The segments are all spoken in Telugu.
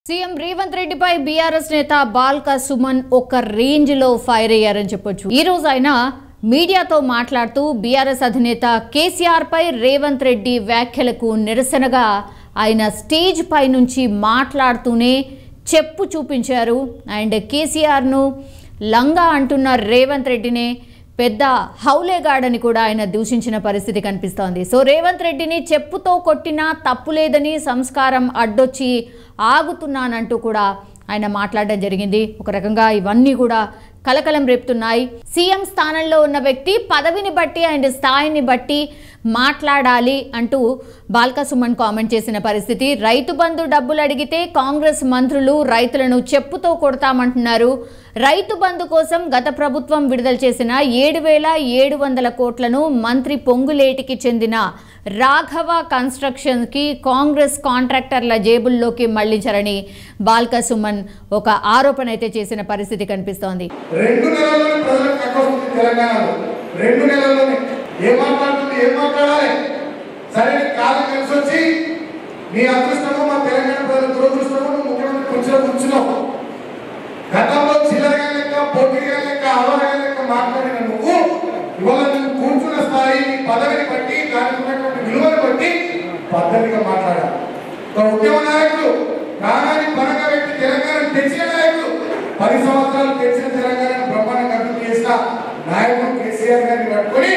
సీఎం రేవంత్ రెడ్డిపై బీఆర్ఎస్ నేత బాల్క సుమన్ ఒక రేంజ్ లో ఫైర్ అయ్యారని చెప్పొచ్చు ఈ రోజు ఆయన మీడియాతో మాట్లాడుతూ బీఆర్ఎస్ అధినేత కేసీఆర్ పై రేవంత్ రెడ్డి వ్యాఖ్యలకు నిరసనగా ఆయన స్టేజ్ పై నుంచి మాట్లాడుతూనే చెప్పు చూపించారు అండ్ కేసీఆర్ను లంగా అంటున్న రేవంత్ రెడ్డినే పెద్ద హౌలేగాడని కూడా ఆయన దూషించిన పరిస్థితి కనిపిస్తోంది సో రేవంత్ రెడ్డిని చెప్పుతో కొట్టినా తప్పులేదని సంస్కారం అడ్డొచ్చి ఆగుతున్నానంటూ కూడా ఆయన మాట్లాడడం జరిగింది ఒక రకంగా ఇవన్నీ కూడా కలకలం రేపుతున్నాయి సీఎం స్థానంలో ఉన్న వ్యక్తి పదవిని బట్టి అండ్ స్థాయిని బట్టి మాట్లాడాలి అంటూ బాల్క సుమన్ కామెంట్ చేసిన పరిస్థితి రైతు బంధు డబ్బులు అడిగితే కాంగ్రెస్ మంత్రులు రైతులను చెప్పుతో కొడతామంటున్నారు రైతు బంధు కోసం గత ప్రభుత్వం విడుదల చేసిన ఏడు వేల ఏడు వందల కోట్లను మంత్రి పొంగులేటికి చెందిన రాఘవ కన్స్ట్రక్షన్కి కాంగ్రెస్ కాంట్రాక్టర్ల జేబుల్లోకి మళ్లించారని బాల్క సుమన్ ఒక ఆరోపణ అయితే చేసిన పరిస్థితి కనిపిస్తోంది రెండు నెలల్లోనే ప్రజలకు కట్టొస్తుంది తెలంగాణలో రెండు నెలల్లోనే ఏం మాట్లాడుతుంది ఏం మాట్లాడాలి సరే నీకు కాలం కలిసి వచ్చి నీ అదృష్టము మా తెలంగాణ ప్రజల దురదృష్టము నువ్వు ముఖ్యమంత్రి కూర్చో కూర్చున్నావు గతంలో చిల్లరగా లెక్క పోటీగా లెక్క అవరగా లెక్క మాట్లాడిన నువ్వు ఇవాళ నువ్వు కూర్చున్న స్థాయి నీ పదవిని బట్టి దానికి ఉన్నటువంటి విలువను బట్టి పద్ధతిగా మాట్లాడాలి ఒక ఉద్యమ నాయకుడు ప్రాణాన్ని పరంగా పెట్టి తెలంగాణ తెచ్చిన నాయకుడు పది సంవత్సరాలు తెచ్చిన తెలంగాణను బ్రహ్మాండంగా అభివృద్ధి చేసిన నాయకుడు కేసీఆర్ గారిని పట్టుకొని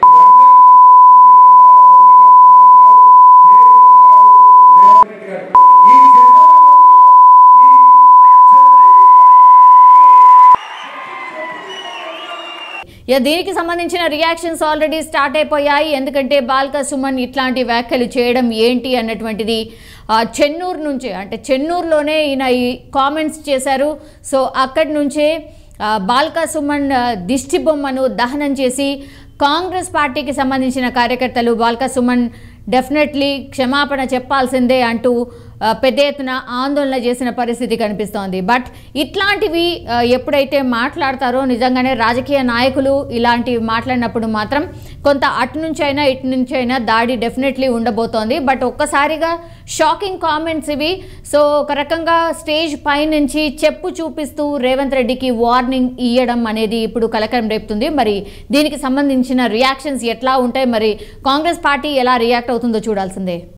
రేవంత్ రెడ్డి గారు. ఈ చంద్రబాబు ఈ ఇక దీనికి సంబంధించిన రియాక్షన్స్ ఆల్రెడీ స్టార్ట్ అయిపోయాయి ఎందుకంటే బాల్క సుమన్ ఇట్లాంటి వ్యాఖ్యలు చేయడం ఏంటి అన్నటువంటిది ఆ, చెన్నూరు నుంచే అంటే చెన్నూరులోనే ఈయన ఈ కామెంట్స్ చేశారు సో అక్కడి నుంచే ఆ, బాల్క సుమన్ ఆ, దిష్టి బొమ్మను దహనం చేసి కాంగ్రెస్ పార్టీకి సంబంధించిన కార్యకర్తలు బాల్క సుమన్ డెఫినెట్లీ క్షమాపణ చెప్పాల్సిందే అంటూ ఆ, పెద్ద ఎత్తున ఆందోళన చేసిన పరిస్థితి కనిపిస్తోంది బట్ ఇట్లాంటివి ఆ, ఎప్పుడైతే మాట్లాడతారో నిజంగానే రాజకీయ నాయకులు ఇలాంటివి మాట్లాడినప్పుడు మాత్రం కొంత అటు నుంచి అయినా ఇటు నుంచి అయినా దాడి డెఫినెట్లీ ఉండబోతోంది బట్ ఒక్కసారిగా షాకింగ్ కామెంట్స్ ఇవి సో ఒక రకంగా స్టేజ్ పై నుంచి చెప్పు చూపిస్తూ రేవంత్ రెడ్డికి వార్నింగ్ ఇవ్వడం అనేది ఇప్పుడు కలకలం రేపుతుంది మరి దీనికి సంబంధించిన రియాక్షన్స్ ఎట్లా ఉంటాయి మరి కాంగ్రెస్ పార్టీ ఎలా రియాక్ట్ అవుతుందో చూడాల్సిందే